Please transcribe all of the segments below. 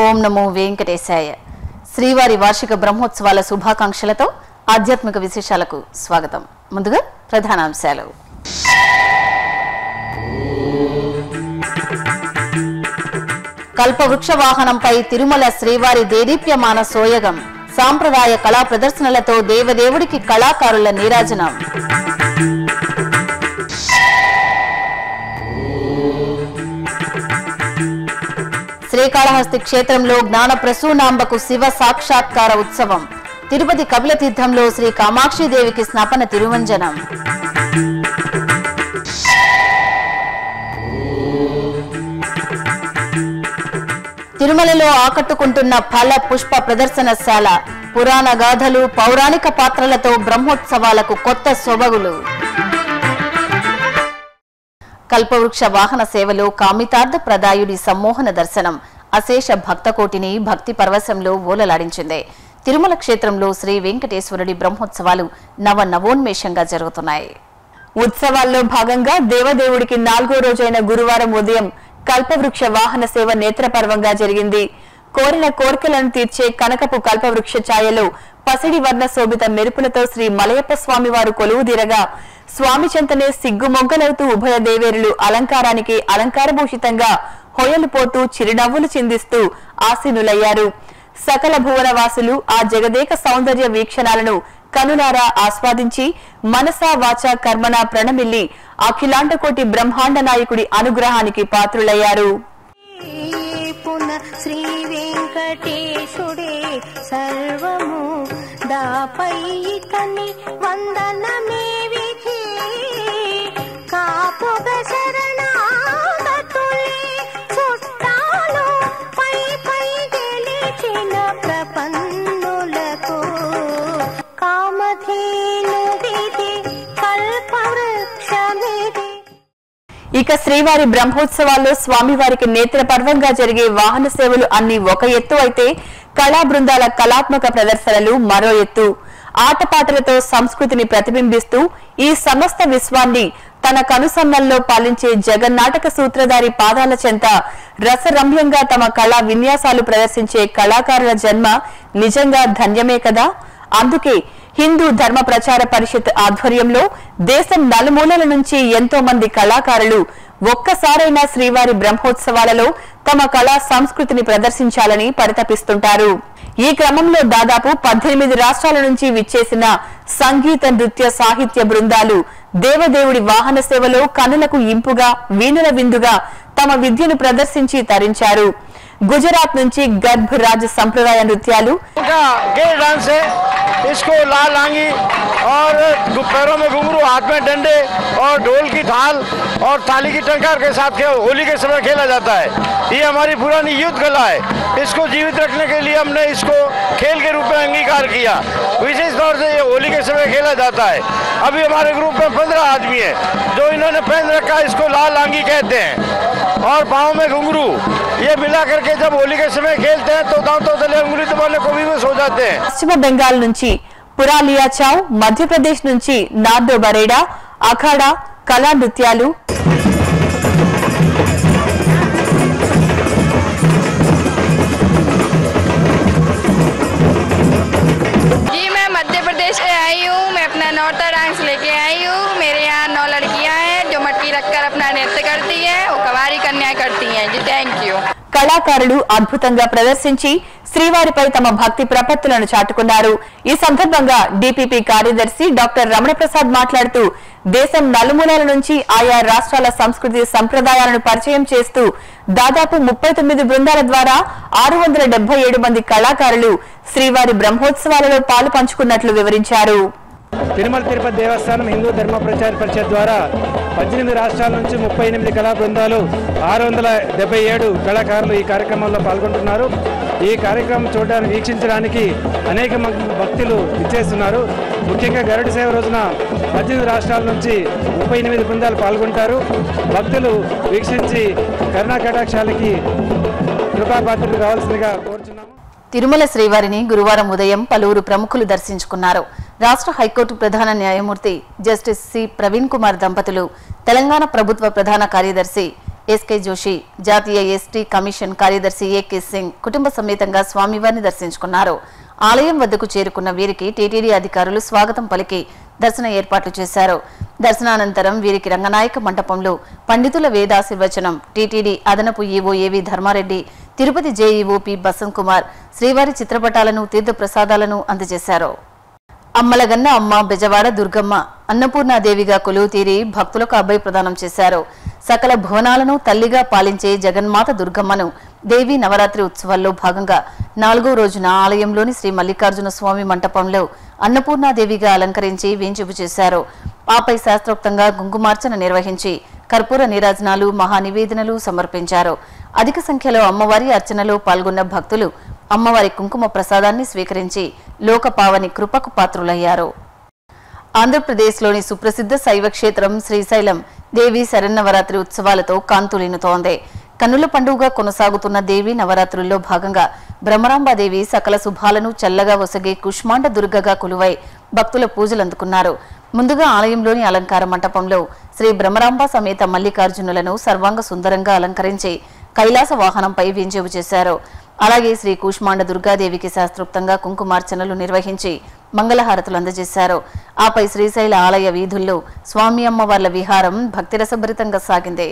ఓం నమో వెంకటేశాయ శ్రీవారి వార్షిక బ్రహ్మోత్సవాల శుభాకాంక్షలతో ఆధ్యాత్మిక విశేషాలకు స్వాగతం ముందుగా ప్రధానాంశాలు కల్పవృక్ష వాహనంపై తిరుమల శ్రీవారి దేదీప్యమాన సోయగం సాంప్రదాయ కళా ప్రదర్శనలతో దేవదేవుడికి కళాకారుల నీరాజనం శ్రీకాళహస్తి క్షేత్రంలో జ్ఞాన ప్రసూనాంబకు శివ సాక్షాత్కార ఉత్సవం తిరుపతి కపిలతీర్థంలో శ్రీ కామాక్షిదేవికి స్నపన తిరువంజనం తిరుమలలో ఆకట్టుకుంటున్న ఫల పుష్ప ప్రదర్శనశాల పురాణ గాథలు పౌరాణిక పాత్రలతో బ్రహ్మోత్సవాలకు కొత్త సొబగులు కల్పవృక్ష వాహన సేవలో కామితార్థ ప్రదాయుడి సమ్మోహన దర్శనం అశేష భక్తకోటిని భక్తి పరవశంలో ఓలలాడించింది తిరుమల క్షేత్రంలో శ్రీ వెంకటేశ్వరుడి బ్రహ్మోత్సవాలు నవ నవోన్మేషంగా జరుగుతున్నాయి ఉత్సవాల్లో భాగంగా దేవదేవుడికి నాలుగో రోజైన గురువారం ఉదయం కల్పవృక్ష వాహన సేవ నేత్రపర్వంగా జరిగింది కోరిన కోరికలను తీర్చే కనకపు కల్పవృక్ష ఛాయలో పసిడి వర్ణ శోభిత మెరుపులతో శ్రీ మలయప్ప స్వామి వారు కొలువుదీరగా స్వామి చెంతనే సిగ్గుమొగ్గలవుతూ ఉభయ దేవేరులు అలంకారానికి అలంకారభూషితంగా హొయలు పోతూ చిరునవ్వులు చిందిస్తూ ఆసీనులయ్యారు సకల భువనవాసులు ఆ జగదేక సౌందర్య వీక్షణాలను కనులారా ఆస్వాదించి మనసా వాచా కర్మణ ప్రణమిల్లి అఖిలాండకోటి బ్రహ్మాండ నాయకుడి అనుగ్రహానికి పాత్రులయ్యారు పున శ్రీ వెంకటేశుడే సర్వము దాపై కని వందనమే విధి కాపుగ శరణాగతులే చుట్టాలు పై పై గెలిచిన ప్రపన్నులకు కామధేను విధి కల్పవృక్షమిది ఇక శ్రీవారి బ్రహ్మోత్సవాల్లో స్వామివారికి నేత్ర పర్వంగా జరిగే వాహన సేవలు అన్ని ఒక ఎత్తు అయితే కళా బృందాల కళాత్మక ప్రదర్శనలు మరో ఎత్తు ఆటపాటలతో సంస్కృతిని ప్రతిబింబిస్తూ ఈ సమస్త విశ్వాన్ని తన కనుసన్నల్లో పాలించే జగన్నాటక సూత్రధారి పాదాల చెంత రసరమ్యంగా తమ కళా విన్యాసాలు ప్రదర్శించే కళాకారుల జన్మ నిజంగా ధన్యమే కదా అందుకే హిందూ ధర్మ ప్రచార పరిషత్ ఆధ్వర్యంలో దేశం నలుమూలల నుంచి ఎంతో మంది కళాకారులు ఒక్కసారైనా శ్రీవారి బ్రహ్మోత్సవాలలో తమ కళా సంస్కృతిని ప్రదర్శించాలని పరితపిస్తుంటారు ఈ క్రమంలో దాదాపు పద్దెనిమిది రాష్ట్రాల నుంచి విచ్చేసిన సంగీత నృత్య సాహిత్య బృందాలు దేవదేవుడి వాహన సేవలో కనులకు ఇంపుగా వీణుల విందుగా తమ విద్యను ప్రదర్శించి తరించారు గుజరాత్ నుంచి గర్భ్ రాజ్ సంప్రదాయ నృత్యాలు का गेर डांस है इसको लाल लांगी और गु- पैरों में घुंघरू हाथ में डंडे और ढोल की थाल और थाली की टंकार के साथ खे- होली के समय खेला जाता है ये हमारी पुरानी युद्ध कला है इसको जीवित रखने के लिए हमने इसको खेल के रूप में अंगीकार किया विशेष तौर से ये होली के समय खेला जाता है अभी हमारे ग्रुप में पंद्रह आदमी है जो इन्होंने पहन रखा है इसको लाल लांगी कहते हैं और पाँव में घुंघरू ये मिला करके जब होली के समय खेलते हैं तो दांतों तले उंगली दबाने को विवश हो जाते हैं పశ్చిమ బెంగాల్ నుంచి పురాలియా చావ్ మధ్యప్రదేశ్ నుంచి నార్డో బరేడా అఖాడా కళా నృత్యాలు जी मैं मध्य प्रदेश से आई हूँ मैं अपना नौता डांस लेके आई हूँ मेरे यहाँ नौ लड़कियाँ हैं जो मटकी रखकर अपना नृत्य करती हैं वो कवारी कन्याएं करती हैं जी थैंक यू కళాకారులు అద్భుతంగా ప్రదర్శించి శ్రీవారిపై తమ భక్తి ప్రపత్తులను చాటుకున్నారు ఈ సందర్భంగా డిపిపి కార్యదర్శి డాక్టర్ రమణ ప్రసాద్ మాట్లాడుతూ దేశం నలుమూలల నుంచి ఆయా రాష్ట్రాల సంస్కృతి సంప్రదాయాలను పరిచయం చేస్తూ దాదాపు ముప్పై తొమ్మిది బృందాల ద్వారా ఆరు వందల డెబ్బై ఏడు మంది కళాకారులు శ్రీవారి బ్రహ్మోత్సవాలలో పాలు పంచుకున్నట్లు వివరించారు తిరుమల తిరుపతి దేవస్థానం హిందూ ధర్మ ప్రచార పరిషత్ ద్వారా పద్దెనిమిది రాష్ట్రాల నుంచి ముప్పై ఎనిమిది కళా బృందాలు ఆరు వందల డెబ్బై ఏడు కళాకారులు ఈ కార్యక్రమంలో పాల్గొంటున్నారు ఈ కార్యక్రమం చూడడానికి వీక్షించడానికి అనేక మంది భక్తులు ఇచ్చేస్తున్నారు ముఖ్యంగా గరుడ సేవ రోజున పద్దెనిమిది రాష్ట్రాల నుంచి ముప్పై ఎనిమిది బృందాలు పాల్గొంటారు భక్తులు వీక్షించి కరుణా కటాక్షాలకి కృపాపాత్రలు కావాల్సిందిగా కోరుచున్నాము తిరుమల శ్రీవారిని గురువారం ఉదయం పలువురు ప్రముఖులు దర్శించుకున్నారు రాష్ట్ర హైకోర్టు ప్రధాన న్యాయమూర్తి జస్టిస్ సి ప్రవీణ్ కుమార్ దంపతులు తెలంగాణ ప్రభుత్వ ప్రధాన కార్యదర్శి ఎస్కే జోషి జాతీయ ఎస్టీ కమిషన్ కార్యదర్శి ఏకే సింగ్ కుటుంబ సమేతంగా స్వామివారిని దర్శించుకున్నారు ఆలయం వద్దకు చేరుకున్న వీరికి టీటీడీ అధికారులు స్వాగతం పలికి దర్శన ఏర్పాట్లు చేశారు దర్శనానంతరం వీరికి రంగనాయక మండపంలో పండితుల వేదాశీర్వచనం టీటీడీ అదనపు EO AV Dharmareddy Tirupati JEO P Basanth Kumar శ్రీవారి చిత్రపటాలను తీర్థప్రసాదాలను అందజేశారు అమ్మలగన్న అమ్మ బెజవాడ దుర్గమ్మ అన్నపూర్ణాదేవిగా కొలువు తీరి భక్తులకు అభయ ప్రదానం చేశారు సకల భువనాలను తల్లిగా పాలించే జగన్మాత దుర్గమ్మను దేవి నవరాత్రి ఉత్సవాల్లో భాగంగా నాలుగో రోజున ఆలయంలోని శ్రీ మల్లికార్జున స్వామి మంటపంలో అన్నపూర్ణాదేవిగా అలంకరించి వేంచుపు చేశారు ఆపై శాస్త్రోక్తంగా కుంకుమార్చన నిర్వహించి కర్పూర నీరాజనాలు మహానివేదనలు సమర్పించారు అధిక సంఖ్యలో అమ్మవారి అర్చనలో పాల్గొన్న భక్తులు అమ్మవారి కుంకుమ ప్రసాదాన్ని స్వీకరించి లోకపావని కృపకు పాత్రులయ్యారు ఆంధ్రప్రదేశ్లోని సుప్రసిద్ధ శైవ క్షేత్రం శ్రీశైలం దేవి శరన్నవరాత్రి ఉత్సవాలతో కాంతులినుతోంది కన్నుల పండుగగా కొనసాగుతున్న దేవి నవరాత్రుల్లో భాగంగా బ్రహ్మరాంబాదేవి సకల శుభాలను చల్లగా ఒసగే కుష్మాండ దుర్గగా కొలువై భక్తుల పూజలు అందుకున్నారు ముందుగా ఆలయంలోని అలంకార మంటపంలో శ్రీ బ్రహ్మరాంబ సమేత మల్లికార్జునులను సర్వాంగ సుందరంగా అలంకరించి కైలాస వాహనంపై వేంచేవు చేశారు అలాగే శ్రీ కూష్మాండ దుర్గాదేవికి శాస్త్రోక్తంగా కుంకుమార్చనలు నిర్వహించి మంగళహారతులు అందజేశారు ఆపై శ్రీశైల ఆలయ వీధుల్లో స్వామి అమ్మవార్ల విహారం భక్తిరసభరితంగా సాగింది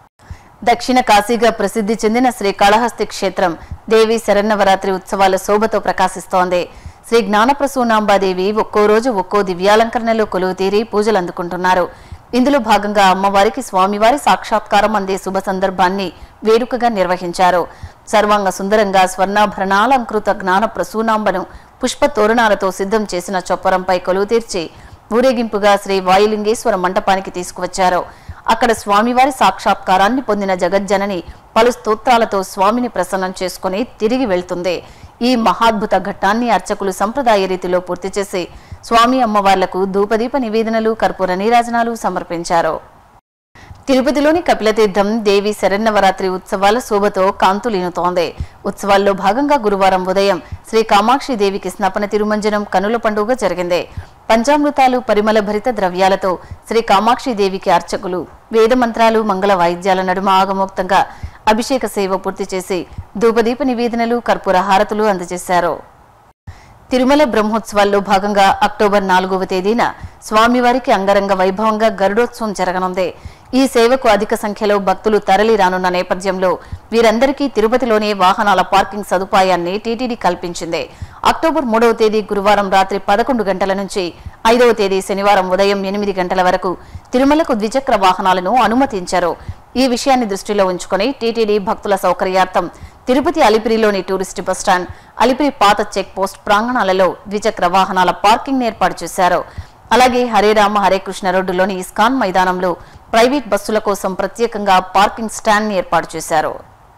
దక్షిణ కాశీగా ప్రసిద్ధి చెందిన శ్రీ కాళహస్తి క్షేత్రం దేవి శరన్నవరాత్రి ఉత్సవాల శోభతో ప్రకాశిస్తోంది శ్రీ జ్ఞానప్రసూనాంబాదేవి ఒక్కో రోజు ఒక్కో దివ్యాలంకరణలో కొలువు తీరి పూజలు అందుకుంటున్నారు ఇందులో భాగంగా అమ్మవారికి స్వామివారి సాక్షాత్కారం అందే శుభ సందర్భాన్ని వేడుకగా నిర్వహించారు సర్వాంగ సుందరంగా స్వర్ణాభరణాలంకృత జ్ఞాన ప్రసూనాంబను పుష్ప తోరణాలతో సిద్ధం చేసిన చొప్పరంపై కొలువు తీర్చి ఊరేగింపుగా శ్రీ వాయులింగేశ్వర మంటపానికి తీసుకువచ్చారు అక్కడ స్వామివారి సాక్షాత్కారాన్ని పొందిన జగజ్జనని పలు స్తోత్రాలతో స్వామిని ప్రసన్నం చేసుకుని తిరిగి వెళ్తుంది ఈ మహాద్భుత ఘట్టాన్ని అర్చకులు సంప్రదాయ రీతిలో పూర్తి చేసి స్వామి అమ్మవార్లకు ధూపదీప నివేదనలు కర్పూర నీరాజనాలు సమర్పించారు తిరుపతిలోని కపిలతీర్థం దేవి శరన్నవరాత్రి ఉత్సవాల శోభతో కాంతులీనుతోంది ఉత్సవాల్లో భాగంగా గురువారం ఉదయం శ్రీ కామాక్షి దేవికి స్నపన తిరుమంజనం కనుల పండుగ జరిగింది పంచామృతాలు పరిమళ భరిత ద్రవ్యాలతో శ్రీ కామాక్షి దేవికి అర్చకులు వేద మంత్రాలు మంగళ వాయిద్యాల నడుమ ఆగమోక్తంగా అభిషేక సేవ పూర్తి చేసి ధూపదీప నివేదనలు కర్పూర హారతులు అందజేశారు తిరుమల బ్రహ్మోత్సవాల్లో భాగంగా అక్టోబర్ నాలుగవ తేదీన స్వామివారికి అంగరంగ వైభవంగా గరుడోత్సవం జరగనుంది ఈ సేవకు అధిక సంఖ్యలో భక్తులు తరలి రానున్న నేపథ్యంలో వీరందరికీ తిరుపతిలోనే వాహనాల పార్కింగ్ సదుపాయాన్ని టీటీడీ కల్పించింది అక్టోబర్ మూడవ తేదీ గురువారం రాత్రి పదకొండు గంటల నుంచి ఐదవ తేదీ శనివారం ఉదయం ఎనిమిది గంటల వరకు తిరుమలకు ద్విచక్ర వాహనాలను అనుమతించారు ఈ విషయాన్ని దృష్టిలో ఉంచుకొని టీటీడీ భక్తుల సౌకర్యార్థం తిరుపతి అలిపిరిలోని టూరిస్ట్ బస్టాండ్ అలిపిరి పాత చెక్ పోస్ట్ ప్రాంగణాలలో ద్విచక్ర వాహనాల పార్కింగ్ ఏర్పాటు చేశారు అలాగే హరే రామ హరే కృష్ణ రోడ్డులోని ఇస్కాన్ మైదానంలో ప్రైవేట్ బస్సుల కోసం ప్రత్యేకంగా పార్కింగ్ స్టాండ్ ని ఏర్పాటు చేశారు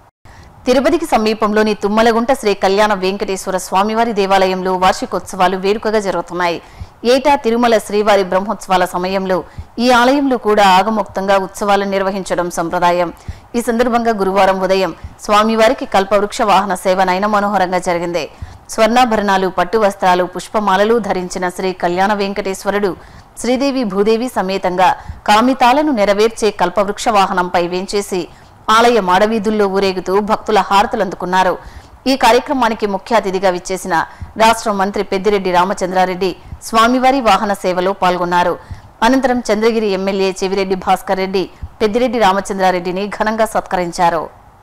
తిరుపతికి సమీపంలోని తుమ్మలగుంట శ్రీ కళ్యాణ వెంకటేశ్వర స్వామివారి దేవాలయంలో వార్షికోత్సవాలు వేడుకగా జరుగుతున్నాయి ఏటా తిరుమల శ్రీవారి బ్రహ్మోత్సవాల సమయంలో ఈ ఆలయంలో కూడా ఆగమోక్తంగా ఉత్సవాలను నిర్వహించడం సంప్రదాయం ఈ సందర్భంగా గురువారం ఉదయం స్వామివారికి కల్పవృక్ష వాహన సేవ నయన మనోహరంగా జరిగింది స్వర్ణాభరణాలు పట్టు వస్త్రాలు పుష్పమాలలు ధరించిన శ్రీ కళ్యాణ వెంకటేశ్వరుడు శ్రీదేవి భూదేవి సమేతంగా కామితాలను నెరవేర్చే కల్పవృక్ష వాహనంపై వేంచేసి ఆలయ మాడవీధుల్లో ఊరేగుతూ భక్తుల హారతులు అందుకున్నారు ఈ కార్యక్రమానికి ముఖ్య అతిథిగా విచ్చేసిన రాష్ట్ర మంత్రి పెద్దిరెడ్డి రామచంద్రారెడ్డి స్వామివారి వాహన సేవలో పాల్గొన్నారు అనంతరం చంద్రగిరి ఎమ్మెల్యే చెవిరెడ్డి భాస్కర్ రెడ్డి పెద్దిరెడ్డి రామచంద్రారెడ్డిని ఘనంగా సత్కరించారు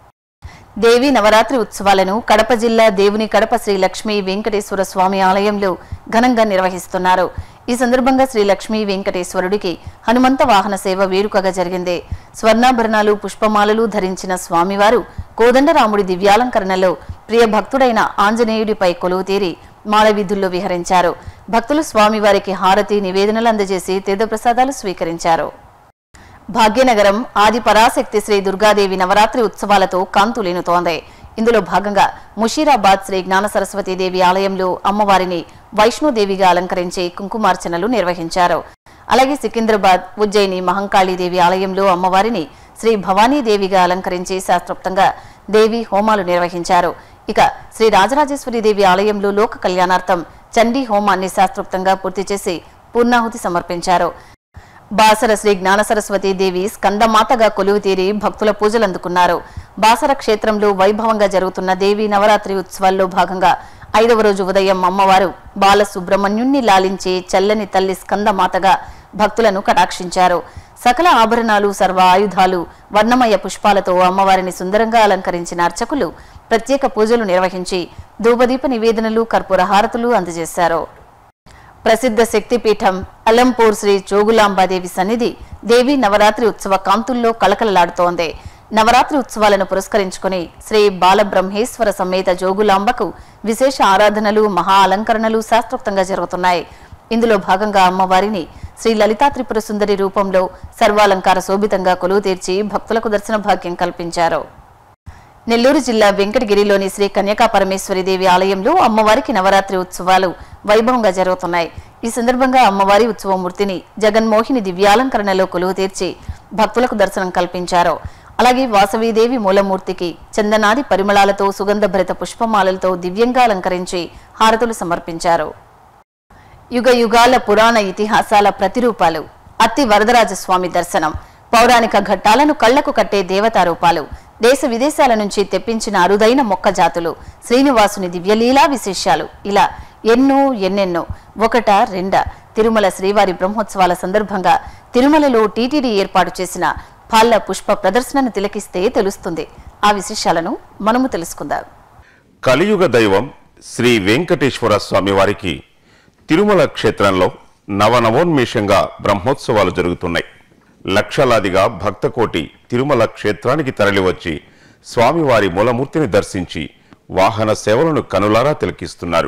దేవి నవరాత్రి ఉత్సవాలను కడప జిల్లా దేవుని కడప శ్రీ లక్ష్మీ వెంకటేశ్వర స్వామి ఆలయంలో ఘనంగా నిర్వహిస్తున్నారు ఈ సందర్భంగా శ్రీ లక్ష్మీ వెంకటేశ్వరుడికి హనుమంత వాహన సేవ వేడుకగా జరిగింది స్వర్ణాభరణాలు పుష్పమాలలు ధరించిన స్వామివారు కోదండరాముడి దివ్యాలంకరణలో ప్రియ భక్తుడైన ఆంజనేయుడిపై కొలువు తీరి మాళవీధుల్లో విహరించారు భక్తులు స్వామివారికి హారతి నివేదనలు అందజేసి తీర్థప్రసాదాలు స్వీకరించారు భాగ్యనగరం ఆది పరాశక్తి శ్రీ దుర్గాదేవి నవరాత్రి ఉత్సవాలతో కాంతులీనుతోంది ఇందులో భాగంగా ముషీరాబాద్ శ్రీ జ్ఞాన సరస్వతీదేవి ఆలయంలో అమ్మవారిని వైష్ణోదేవిగా అలంకరించి కుంకుమార్చనలు నిర్వహించారు అలాగే సికింద్రాబాద్ ఉజ్జయిని మహంకాళీదేవి ఆలయంలో అమ్మవారిని శ్రీ భవానీదేవిగా అలంకరించి శాస్త్రోక్తంగా దేవి హోమాలు నిర్వహించారు ఇక శ్రీ రాజరాజేశ్వరీదేవి ఆలయంలో లోక కళ్యాణార్థం చండీ హోమాన్ని శాస్త్రోక్తంగా పూర్తి చేసి పూర్ణాహుతి సమర్పించారు బాసర శ్రీ జ్ఞాన సరస్వతి దేవి స్కందమాతగా కొలువు తీరి భక్తుల పూజలు అందుకున్నారు బాసర క్షేత్రంలో వైభవంగా జరుగుతున్న దేవి నవరాత్రి ఉత్సవాల్లో భాగంగా ఐదవ రోజు ఉదయం అమ్మవారు బాల సుబ్రహ్మణ్యుణ్ణి లాలించే చల్లని తల్లి స్కందమాతగా భక్తులను కటాక్షించారు సకల ఆభరణాలు సర్వ ఆయుధాలు వర్ణమయ పుష్పాలతో అమ్మవారిని సుందరంగా అలంకరించిన అర్చకులు ప్రత్యేక పూజలు నిర్వహించి ధూపదీప నివేదనలు కర్పూర హారతులు అందజేశారు ప్రసిద్ధ శక్తిపీఠం అలంపూర్ శ్రీ జోగులాంబాదేవి సన్నిధి దేవి నవరాత్రి ఉత్సవ కాంతుల్లో కలకలలాడుతోంది నవరాత్రి ఉత్సవాలను పురస్కరించుకుని శ్రీ బాలబ్రహ్మేశ్వర సమేత జోగులాంబకు విశేష ఆరాధనలు మహా అలంకరణలు శాస్త్రోక్తంగా జరుగుతున్నాయి ఇందులో భాగంగా అమ్మవారిని శ్రీ లలితా త్రిపుర సుందరి రూపంలో సర్వాలంకార శోభితంగా కొలువు తీర్చి భక్తులకు దర్శన భాగ్యం కల్పించారు నెల్లూరు జిల్లా వెంకటగిరిలోని శ్రీ కన్యకా పరమేశ్వరి దేవి ఆలయంలో అమ్మవారికి నవరాత్రి ఉత్సవాలు వైభవంగా జరుగుతున్నాయి ఈ సందర్భంగా అమ్మవారి ఉత్సవమూర్తిని జగన్మోహిని దివ్యాలంకరణలో కొలువు తీర్చి భక్తులకు దర్శనం కల్పించారు అలాగే వాసవీదేవి మూలమూర్తికి చందనాది పరిమళాలతో సుగంధభరిత పుష్పమాలలతో దివ్యంగా అలంకరించి హారతులు సమర్పించారు యుగ యుగాల పురాణ ఇతిహాసాల ప్రతిరూపాలు అత్తి వరదరాజస్వామి దర్శనం పౌరాణిక ఘట్టాలను కళ్లకు కట్టే దేవతా రూపాలు దేశ విదేశాల నుంచి తెప్పించిన అరుదైన మొక్క జాతులు శ్రీనివాసుని దివ్యలీలా విశేషాలు ఇలా ఎన్నో ఎన్నెన్నో ఒకట రెండ తిరుమల శ్రీవారి బ్రహ్మోత్సవాల సందర్భంగా తిరుమలలో టీటీడీ ఏర్పాటు చేసిన పాల్ల పుష్ప ప్రదర్శనను తిలకిస్తే తెలుస్తుంది ఆ విశేషాలను మనము తెలుసుకుందాం కలియుగ దైవం శ్రీ వెంకటేశ్వర స్వామి వారికి తిరుమల క్షేత్రంలో నవనవోన్మేషంగా బ్రహ్మోత్సవాలు జరుగుతున్నాయి లక్షలాదిగా భక్తకోటి తిరుమల క్షేత్రానికి తరలివచ్చి స్వామివారి మూలమూర్తిని దర్శించి వాహన సేవలను కనులారా తిలకిస్తున్నారు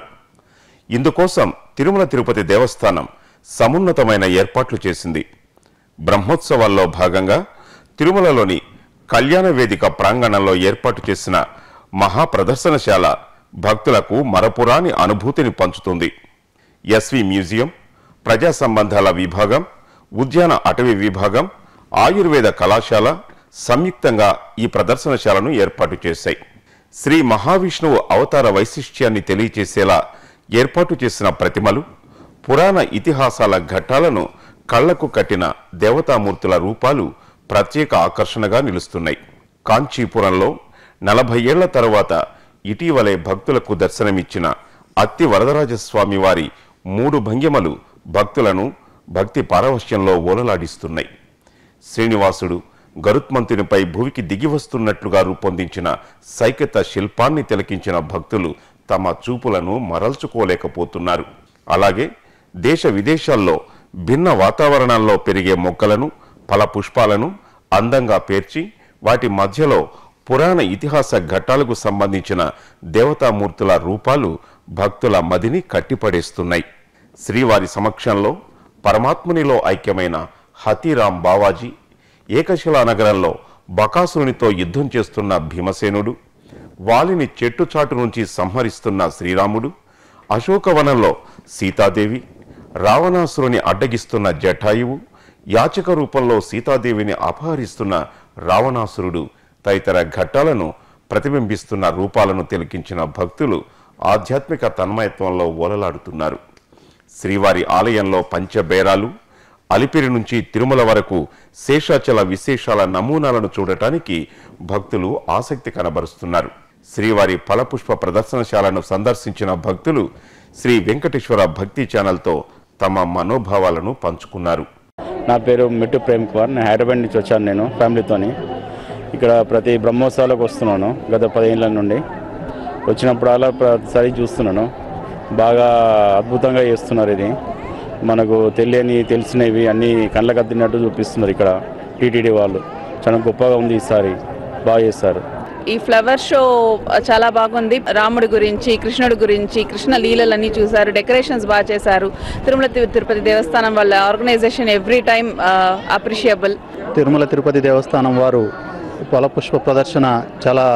ఇందుకోసం తిరుమల తిరుపతి దేవస్థానం సమున్నతమైన ఏర్పాట్లు చేసింది బ్రహ్మోత్సవాల్లో భాగంగా తిరుమలలోని కళ్యాణ వేదిక ప్రాంగణంలో ఏర్పాటు చేసిన మహా ప్రదర్శనశాల భక్తులకు మరపురాని అనుభూతిని పంచుతుంది ఎస్వి మ్యూజియం ప్రజా సంబంధాల విభాగం ఉద్యాన అటవీ విభాగం ఆయుర్వేద కళాశాల సంయుక్తంగా ఈ ప్రదర్శనశాలను ఏర్పాటు చేశాయి శ్రీ మహావిష్ణువు అవతార వైశిష్ట్యాన్ని తెలియచేసేలా ఏర్పాటు చేసిన ప్రతిమలు పురాణ ఇతిహాసాల ఘట్టాలను కళ్లకు కట్టిన దేవతామూర్తుల రూపాలు ప్రత్యేక ఆకర్షణగా నిలుస్తున్నాయి కాంచీపురంలో నలభై ఏళ్ల తరువాత ఇటీవలే భక్తులకు దర్శనమిచ్చిన అత్తి వరదరాజస్వామి వారి మూడు భంగిమలు భక్తులను భక్తి పారవశ్యంలో ఓలలాడిస్తున్నాయి శ్రీనివాసుడు గరుత్మంతునిపై భూమికి దిగి వస్తున్నట్లుగా రూపొందించిన సైకత శిల్పాన్ని తిలకించిన భక్తులు తమ చూపులను మరల్చుకోలేకపోతున్నారు అలాగే దేశ విదేశాల్లో భిన్న వాతావరణాల్లో పెరిగే మొక్కలను ఫల పుష్పాలను అందంగా పేర్చి వాటి మధ్యలో పురాణ ఇతిహాస ఘట్టాలకు సంబంధించిన దేవతామూర్తుల రూపాలు భక్తుల మదిని కట్టిపడేస్తున్నాయి శ్రీవారి సమక్షంలో పరమాత్మునిలో ఐక్యమైన హతీరాం బావాజీ ఏకశిలా నగరంలో బకాసురునితో యుద్ధం చేస్తున్న భీమసేనుడు వాలిని చెట్టుచాటు నుంచి సంహరిస్తున్న శ్రీరాముడు అశోకవనంలో సీతాదేవి రావణాసురుని అడ్డగిస్తున్న జటాయువు యాచక రూపంలో సీతాదేవిని అపహరిస్తున్న రావణాసురుడు తదితర ఘట్టాలను ప్రతిబింబిస్తున్న రూపాలను తిలకించిన భక్తులు ఆధ్యాత్మిక తన్మయత్వంలో ఓలలాడుతున్నారు శ్రీవారి ఆలయంలో పంచబేరాలు అలిపిరి నుంచి తిరుమల వరకు శేషాచల విశేషాల నమూనాలను చూడటానికి భక్తులు ఆసక్తి కనబరుస్తున్నారు శ్రీవారి ఫలపుష్ప ప్రదర్శనశాలను సందర్శించిన భక్తులు శ్రీ వెంకటేశ్వర భక్తి ఛానల్తో తమ మనోభావాలను పంచుకున్నారు నా పేరు మిట్టు ప్రేమ్ కుమార్ నేను హైదరాబాద్ నుంచి వచ్చాను నేను ఫ్యామిలీతోని ఇక్కడ ప్రతి బ్రహ్మోత్సవాలకు వస్తున్నాను గత పదిహేనుల నుండి వచ్చినప్పుడల్లా ప్రతిసారి చూస్తున్నాను బాగా అద్భుతంగా చేస్తున్నారు ఇది మనకు తెలియని తెలిసినవి అన్నీ కళ్ళకు అద్దినట్టు చూపిస్తున్నారు ఇక్కడ టీటీడీ వాళ్ళు చాలా గొప్పగా ఉంది ఈసారి బాగా చేస్తారు ఈ ఫ్లవర్ షో చాలా బాగుంది రాముడి గురించి కృష్ణుడి గురించి కృష్ణ లీలలన్నీ చూశారు డెకరేషన్స్ బాగా చేశారు తిరుమల తి- తిరుపతి దేవస్థానం వాళ్ళ organisation every time appreciable Tirumala Tirupati దేవస్థానం వారు ఫలపుష్ప ప్రదర్శన చాలా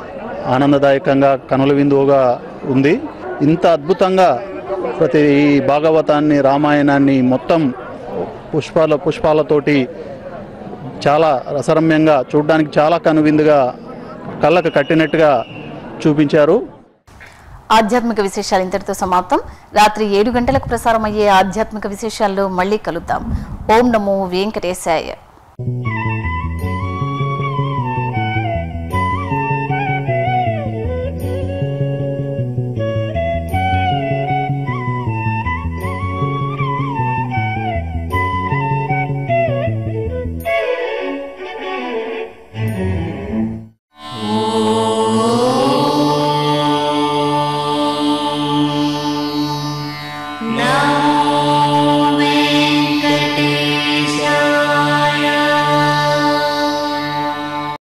ఆనందదాయకంగా కనుల విందువుగా ఉంది ఇంత అద్భుతంగా ప్రతి ఈ భాగవతాన్ని రామాయణాన్ని మొత్తం పుష్పాల పుష్పాలతోటి చాలా రసరమ్యంగా చూడడానికి చాలా కనువిందుగా కళ్ళకు కట్టినట్టుగా చూపించారు ఆధ్యాత్మిక విశేషాలు ఇంతటితో సమాప్తం రాత్రి ఏడు గంటలకు ప్రసారం అయ్యే ఆధ్యాత్మిక విశేషాల్లో మళ్ళీ కలుద్దాం ఓం నమో వెంకటేశాయ